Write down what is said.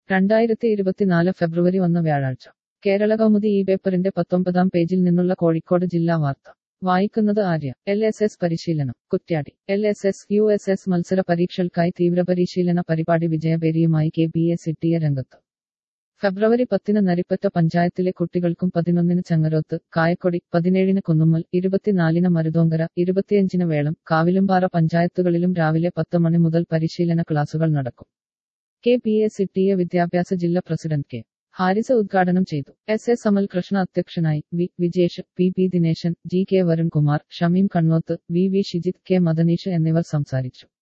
രണ്ടായിരത്തി ഇരുപത്തിനാല് ഫെബ്രുവരി ഒന്ന് വ്യാഴാഴ്ച കേരള കൗമുദി ഈ പേപ്പറിന്റെ പത്തൊമ്പതാം പേജിൽ നിന്നുള്ള കോഴിക്കോട് ജില്ലാ വാർത്ത വായിക്കുന്നത് ആര്യ എൽ എസ് എസ് പരിശീലനം Kuttiadi L S S U S S മത്സര പരീക്ഷകൾക്കായി തീവ്രപരിശീലന പരിപാടി വിജയപേരിയുമായി കെ ബി എസ് ഇട്ടിയ രംഗത്ത് ഫെബ്രുവരി പത്തിന് നരിപ്പറ്റ പഞ്ചായത്തിലെ കുട്ടികൾക്കും പതിനൊന്നിന് ചങ്ങരോത്ത് കായക്കൊടി പതിനേഴിന് കുന്നുമ്മൽ ഇരുപത്തിനാലിന് മരുതോങ്കര ഇരുപത്തിയഞ്ചിന് വേളം കാവിലുംപാറ പഞ്ചായത്തുകളിലും രാവിലെ പത്ത് മണി മുതൽ പരിശീലന ക്ലാസുകൾ നടക്കും കെ പി എസ് ഇട്ടിയ വിദ്യാഭ്യാസ ജില്ലാ പ്രസിഡന്റ് കെ ഹാരിസ ഉദ്ഘാടനം ചെയ്തു എസ് എസ് അമൽ കൃഷ്ണ അധ്യക്ഷനായി V Vijesh P P Dineshan G K Varunkumar Shameem Kannoth V V Shijith K Madaneesh എന്നിവർ സംസാരിച്ചു